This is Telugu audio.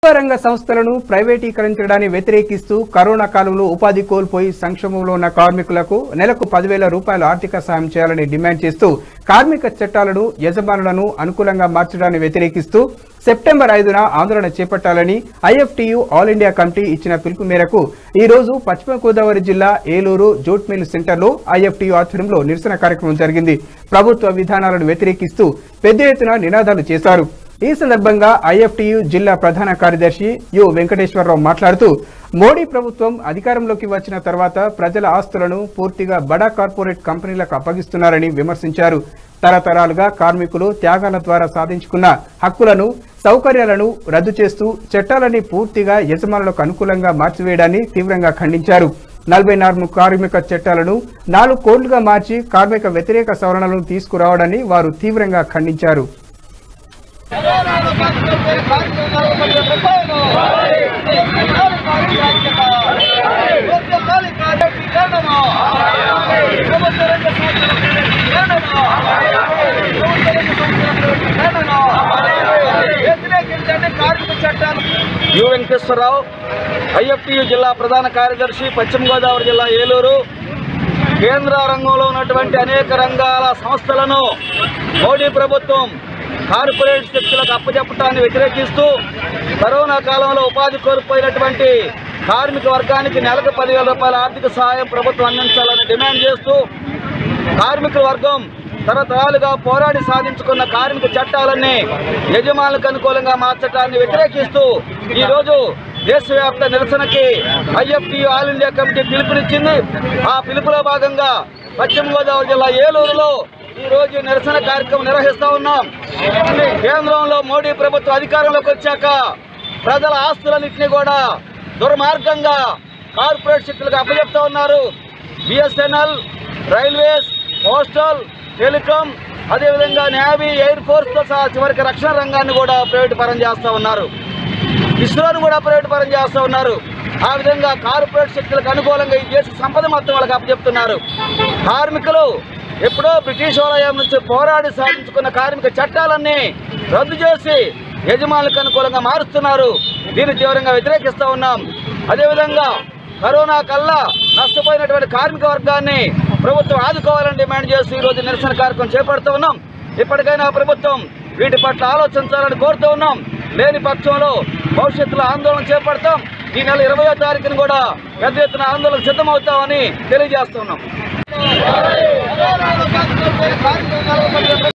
రంగ సంస్థలను ప్రైవేటీకరించడాన్ని వ్యతిరేకిస్తూ కరోనా కాలంలో ఉపాధి కోల్పోయి సంక్షోభంలో ఉన్న కార్మికులకు నెలకు పదివేల రూపాయల ఆర్థిక సాయం చేయాలని డిమాండ్ చేస్తూ కార్మిక చట్టాలను యజమానులను అనుకూలంగా మార్చడాన్ని వ్యతిరేకిస్తూ సెప్టెంబర్ ఐదున ఆందోళన చేపట్టాలని ఐఎఫ్టియు ఆల్ ఇండియా కమిటీ ఇచ్చిన పిలుపు మేరకు ఈ రోజు పశ్చిమ గోదావరి జిల్లా ఏలూరు జూట్ మిల్ సెంటర్లో ఐఎఫ్టియు ఆధ్వర్యంలో నిరసన కార్యక్రమం జరిగింది ప్రభుత్వ విధానాలను వ్యతిరేకిస్తూ పెద్ద ఎత్తున నినాదాలు చేశారు ఈ సందర్భంగా ఐఎఫ్టియు జిల్లా ప్రధాన కార్యదర్శి యు వెంకటేశ్వరరావు మాట్లాడుతూ మోడీ ప్రభుత్వం అధికారంలోకి వచ్చిన తర్వాత ప్రజల ఆస్తులను పూర్తిగా బడా కార్పొరేట్ కంపెనీలకు అప్పగిస్తున్నారని విమర్శించారు తరతరాలుగా కార్మికులు త్యాగాల ద్వారా సాధించుకున్న హక్కులను సౌకర్యాలను రద్దు చేస్తూ చట్టాలని పూర్తిగా యజమానులకు అనుకూలంగా మార్చివేయడాన్ని తీవ్రంగా ఖండించారు నలభై నాలుగు కార్మిక చట్టాలను నాలుగు కోట్లుగా మార్చి కార్మిక వ్యతిరేక సవరణలను తీసుకురావడాన్ని వారు తీవ్రంగా ఖండించారు యు వెంకటేశ్వరరావు ఐఎఫ్టియు జిల్లా ప్రధాన కార్యదర్శి పశ్చిమ గోదావరి జిల్లా ఏలూరు కేంద్ర రంగంలో ఉన్నటువంటి అనేక రంగాల సంస్థలను మోడీ ప్రభుత్వం కార్పొరేట్ శక్తులకు అప్పచెప్పటాన్ని వ్యతిరేకిస్తూ కరోనా కాలంలో ఉపాధి కోల్పోయినటువంటి కార్మిక వర్గానికి నెలకు పదివేల రూపాయల ఆర్థిక సహాయం ప్రభుత్వం అందించాలని డిమాండ్ చేస్తూ కార్మికుల వర్గం తరతరాలుగా పోరాడి సాధించుకున్న కార్మిక చట్టాలన్నీ యజమానులకు అనుకూలంగా మార్చడాన్ని వ్యతిరేకిస్తూ ఈరోజు దేశవ్యాప్త నిరసనకి ఐఎఫ్టి ఆల్ ఇండియా కమిటీ పిలుపునిచ్చింది ఆ పిలుపులో భాగంగా పశ్చిమ గోదావరి జిల్లా ఏలూరులో ఈ రోజు నిరసన కార్యక్రమం నిర్వహిస్తా ఉన్నాం కేంద్రంలో మోడీ ప్రభుత్వం అధికారంలోకి వచ్చాక ప్రజల ఆస్తులన్నింటినీ కూడా దుర్మార్గంగా కార్పొరేట్ శక్తులకు అప్పచెప్తా ఉన్నారు బిఎస్ఎన్ఎల్ రైల్వేస్ పోస్టల్ టెలికాం అదేవిధంగా నేవీ ఎయిర్ ఫోర్స్తో సహా చివరికి రక్షణ రంగాన్ని కూడా ప్రైవేట్ పరం చేస్తూ ఉన్నారు ఇస్రోను కూడా ప్రైవేట్ పరం చేస్తూ ఉన్నారు ఆ విధంగా కార్పొరేట్ శక్తులకు అనుకూలంగా ఈ దేశ సంపద మొత్తం వాళ్ళకి అప్పచెప్తున్నారు కార్మికులు ఎప్పుడో బ్రిటిష్ వలయం నుంచి పోరాడి సాధించుకున్న కార్మిక చట్టాలన్నీ రద్దు చేసి యజమానులకు అనుకూలంగా మారుస్తున్నారు దీన్ని తీవ్రంగా వ్యతిరేకిస్తూ ఉన్నాం అదేవిధంగా కరోనా కల్లా నష్టపోయినటువంటి కార్మిక వర్గాన్ని ప్రభుత్వం ఆదుకోవాలని డిమాండ్ చేస్తూ ఈరోజు నిరసన కార్యక్రమం చేపడుతూ ఉన్నాం ఇప్పటికైనా ప్రభుత్వం వీటి పట్ల ఆలోచించాలని కోరుతూ ఉన్నాం లేని పక్షంలో భవిష్యత్తులో ఆందోళన చేపడతాం ఈ నెల ఇరవయో తారీఖున కూడా పెద్ద ఎత్తున ఆందోళన సిద్ధమవుతామని తెలియజేస్తున్నాం